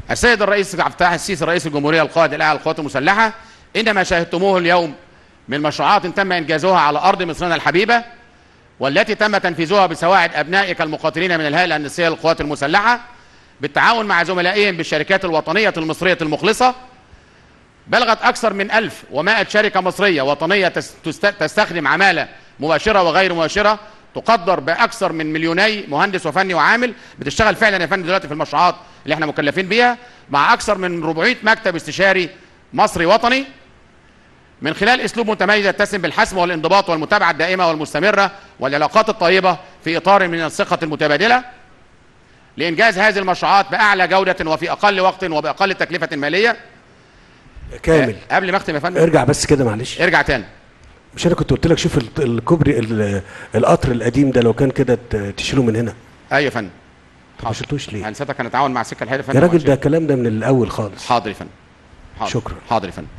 السيد الرئيس عبد الفتاح السيسي رئيس الجمهوريه القائد الاعلى للقوات المسلحه انما شاهدتموه اليوم من مشروعات تم انجازها على ارض مصرنا الحبيبه والتي تم تنفيذها بسواعد ابنائك المقاتلين من الهيئه الهندسيه للقوات المسلحه بالتعاون مع زملائهم بالشركات الوطنيه المصريه المخلصه بلغت اكثر من 1100 شركه مصريه وطنيه تس- تست- تستخدم عماله مباشره وغير مباشره تقدر باكثر من مليوني مهندس وفني وعامل بتشتغل فعلا يا فندم دلوقتي في المشروعات اللي احنا مكلفين بيها مع اكثر من 400 مكتب استشاري مصري وطني من خلال اسلوب متميز يتسم بالحسم والانضباط والمتابعه الدائمه والمستمره والعلاقات الطيبه في اطار من الثقه المتبادله لانجاز هذه المشروعات باعلى جوده وفي اقل وقت وباقل تكلفه ماليه كامل آه، قبل ما اختم يا فندم ارجع بس كده معلش ارجع تاني مش انا كنت قلت لك شوف ال- الكوبري ال- القطر القديم ده لو كان كده ت- تشيله من هنا ايوه يا فندم طب ما شلتوش ليه هنسيتك هنتعاون مع سكه الحلف يا راجل ده كلام ده من الاول خالص حاضر يا فندم حاضر. شكرا. حاضر يا فندم